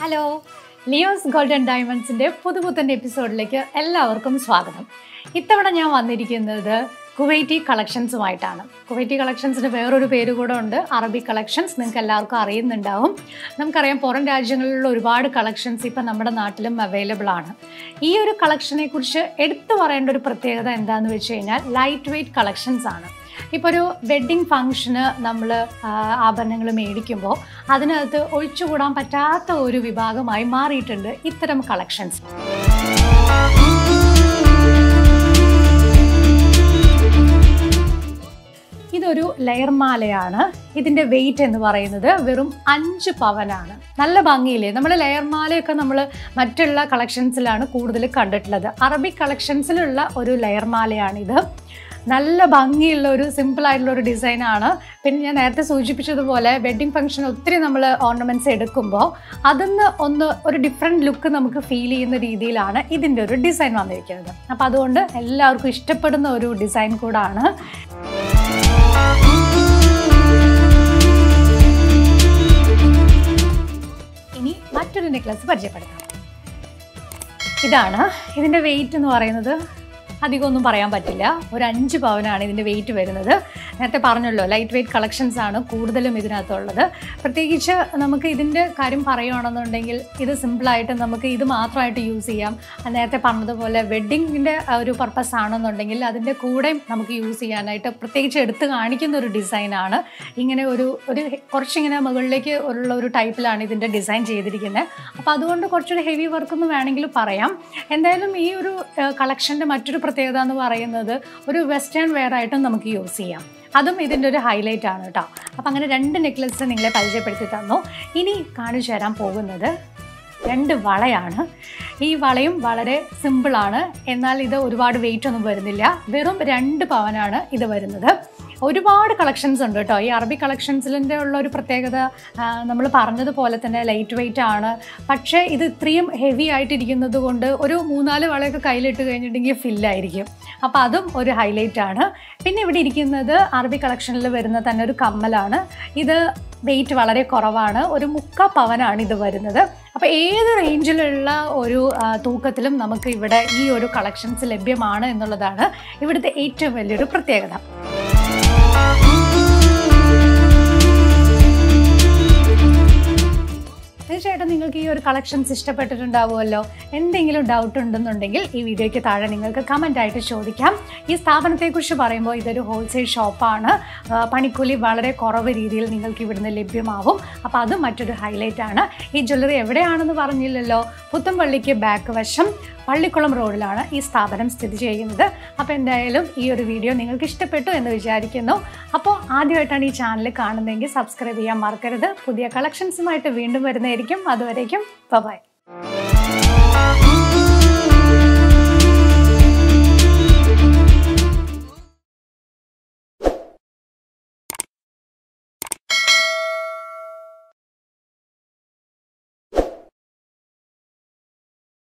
hello Leo's golden ഡയമണ്ട്സിൻ്റെ പുതുപുത്തൻ എപ്പിസോഡിലേക്ക് എല്ലാവർക്കും സ്വാഗതം ഇത്തവണ ഞാൻ വന്നിരിക്കുന്നത് കുവൈറ്റി കളക്ഷൻസുമായിട്ടാണ് കുവൈറ്റി കളക്ഷൻസിന് വേറൊരു പേര് കൂടെ ഉണ്ട് അറബിക് കളക്ഷൻസ് നിങ്ങൾക്ക് എല്ലാവർക്കും അറിയുന്നുണ്ടാവും നമുക്കറിയാം പുറം രാജ്യങ്ങളിലുള്ള ഒരുപാട് കളക്ഷൻസ് ഇപ്പം നമ്മുടെ നാട്ടിലും അവൈലബിൾ ആണ് ഈ ഒരു കളക്ഷനെ കുറിച്ച് എടുത്തു പറയേണ്ട ഒരു പ്രത്യേകത എന്താണെന്ന് വെച്ച് കഴിഞ്ഞാൽ ലൈറ്റ് വെയ്റ്റ് കളക്ഷൻസ് ആണ് ഇപ്പോൾ ഒരു വെഡ്ഡിങ് ഫംഗ്ഷന് നമ്മൾ ആഭരണങ്ങൾ മേടിക്കുമ്പോൾ അതിനകത്ത് ഒഴിച്ചുകൂടാൻ പറ്റാത്ത ഒരു വിഭാഗമായി മാറിയിട്ടുണ്ട് ഇത്തരം കളക്ഷൻസ് ഇതൊരു ലെയർ മാലയാണ് ഇതിൻ്റെ വെയിറ്റ് എന്ന് പറയുന്നത് വെറും അഞ്ച് പവനാണ് നല്ല ഭംഗിയില്ലേ നമ്മൾ ലെയർ മാലയൊക്കെ നമ്മൾ മറ്റുള്ള കളക്ഷൻസിലാണ് കൂടുതൽ കണ്ടിട്ടുള്ളത് അറബിക് കളക്ഷൻസിലുള്ള ഒരു ലെയർ മാലയാണിത് നല്ല ഭംഗിയുള്ള ഒരു സിമ്പിൾ ആയിട്ടുള്ള ഒരു ഡിസൈനാണ് പിന്നെ ഞാൻ നേരത്തെ സൂചിപ്പിച്ചതുപോലെ വെഡ്ഡിങ് ഫംഗ്ഷൻ ഒത്തിരി നമ്മൾ ഓർണമെൻറ്റ്സ് എടുക്കുമ്പോൾ അതിന്ന് ഒന്ന് ഒരു ഡിഫറെൻറ്റ് ലുക്ക് നമുക്ക് ഫീൽ ചെയ്യുന്ന രീതിയിലാണ് ഇതിൻ്റെ ഒരു ഡിസൈൻ വന്നിരിക്കുന്നത് അപ്പോൾ അതുകൊണ്ട് എല്ലാവർക്കും ഇഷ്ടപ്പെടുന്ന ഒരു ഡിസൈൻ കൂടാണ് ഇനി മറ്റൊരു നെക്ലസ് പരിചയപ്പെടുത്താം ഇതാണ് ഇതിൻ്റെ വെയിറ്റ് എന്ന് പറയുന്നത് അധികമൊന്നും പറയാൻ പറ്റില്ല ഒരു അഞ്ച് പവനാണ് ഇതിൻ്റെ വെയിറ്റ് വരുന്നത് നേരത്തെ പറഞ്ഞല്ലോ ലൈറ്റ് വെയ്റ്റ് കളക്ഷൻസ് ആണ് കൂടുതലും ഇതിനകത്തുള്ളത് പ്രത്യേകിച്ച് നമുക്ക് ഇതിൻ്റെ കാര്യം പറയുകയാണെന്നുണ്ടെങ്കിൽ ഇത് സിമ്പിളായിട്ട് നമുക്ക് ഇത് മാത്രമായിട്ട് യൂസ് ചെയ്യാം അത് നേരത്തെ പറഞ്ഞതുപോലെ വെഡ്ഡിങ്ങിൻ്റെ ഒരു പർപ്പസ് ആണെന്നുണ്ടെങ്കിൽ അതിൻ്റെ കൂടെ നമുക്ക് യൂസ് ചെയ്യാനായിട്ട് പ്രത്യേകിച്ച് എടുത്ത് കാണിക്കുന്ന ഒരു ഡിസൈനാണ് ഇങ്ങനെ ഒരു ഒരു കുറച്ചിങ്ങനെ മുകളിലേക്ക് ഉള്ള ഒരു ടൈപ്പിലാണ് ഇതിൻ്റെ ഡിസൈൻ ചെയ്തിരിക്കുന്നത് അപ്പോൾ അതുകൊണ്ട് കുറച്ചൊരു ഹെവി വർക്ക് എന്ന് വേണമെങ്കിൽ പറയാം എന്തായാലും ഈ ഒരു കളക്ഷൻ്റെ മറ്റൊരു പ്രത്യേകത എന്ന് പറയുന്നത് ഒരു വെസ്റ്റേൺ വെയർ ആയിട്ടും നമുക്ക് യൂസ് ചെയ്യാം അതും ഇതിൻ്റെ ഒരു ഹൈലൈറ്റ് ആണ് കേട്ടോ അപ്പം അങ്ങനെ രണ്ട് നെക്ലസ് നിങ്ങളെ പരിചയപ്പെടുത്തി തന്നു ഇനി കാണിച്ചു തരാൻ പോകുന്നത് രണ്ട് വളയാണ് ഈ വളയും വളരെ സിമ്പിളാണ് എന്നാൽ ഇത് ഒരുപാട് വെയിറ്റ് ഒന്നും വരുന്നില്ല വെറും രണ്ട് പവനാണ് ഇത് വരുന്നത് ഒരുപാട് കളക്ഷൻസ് ഉണ്ട് കേട്ടോ ഈ അറബി കളക്ഷൻസിൻ്റെ ഉള്ള ഒരു പ്രത്യേകത നമ്മൾ പറഞ്ഞതുപോലെ തന്നെ ലൈറ്റ് വെയിറ്റ് ആണ് പക്ഷേ ഇത് ഇത്രയും ഹെവി ആയിട്ടിരിക്കുന്നത് കൊണ്ട് ഒരു മൂന്നാല് വളയൊക്കെ കയ്യിലിട്ട് കഴിഞ്ഞിട്ടുണ്ടെങ്കിൽ ഫില്ലായിരിക്കും അപ്പോൾ അതും ഒരു ഹൈലൈറ്റ് ആണ് പിന്നെ ഇവിടെ ഇരിക്കുന്നത് അറബി കളക്ഷനിൽ വരുന്ന തന്നെ ഒരു കമ്മലാണ് ഇത് വെയിറ്റ് വളരെ കുറവാണ് ഒരു മുക്ക പവനാണ് ഇത് വരുന്നത് അപ്പോൾ ഏത് റേഞ്ചിലുള്ള ഒരു തൂക്കത്തിലും നമുക്ക് ഇവിടെ ഈ ഒരു കളക്ഷൻസ് ലഭ്യമാണ് എന്നുള്ളതാണ് ഇവിടുത്തെ ഏറ്റവും വലിയൊരു പ്രത്യേകത തീർച്ചയായിട്ടും നിങ്ങൾക്ക് ഈ ഒരു കളക്ഷൻസ് ഇഷ്ടപ്പെട്ടിട്ടുണ്ടാവുമല്ലോ എന്തെങ്കിലും ഡൗട്ട് ഉണ്ടെന്നുണ്ടെങ്കിൽ ഈ വീഡിയോയ്ക്ക് താഴെ നിങ്ങൾക്ക് കമൻ്റ് ആയിട്ട് ചോദിക്കാം ഈ സ്ഥാപനത്തെക്കുറിച്ച് പറയുമ്പോൾ ഇതൊരു ഹോൾസെയിൽ ഷോപ്പാണ് പണിക്കൂലി വളരെ കുറവ് രീതിയിൽ നിങ്ങൾക്ക് ഇവിടുന്ന് ലഭ്യമാവും അപ്പോൾ അതും മറ്റൊരു ഹൈലൈറ്റ് ആണ് ഈ ജ്വല്ലറി എവിടെയാണെന്ന് പറഞ്ഞില്ലല്ലോ പുത്തമ്പള്ളിക്ക് ബാക്ക് വശം പള്ളിക്കുളം റോഡിലാണ് ഈ സ്ഥാപനം സ്ഥിതി ചെയ്യുന്നത് അപ്പോൾ എന്തായാലും ഈ ഒരു വീഡിയോ നിങ്ങൾക്ക് ഇഷ്ടപ്പെട്ടു എന്ന് വിചാരിക്കുന്നു അപ്പോൾ ആദ്യമായിട്ടാണ് ഈ ചാനൽ കാണുന്നതെങ്കിൽ സബ്സ്ക്രൈബ് ചെയ്യാൻ മറക്കരുത് പുതിയ കളക്ഷൻസുമായിട്ട് വീണ്ടും വരുന്നതായിരിക്കും അതുവരേക്കും ബൈ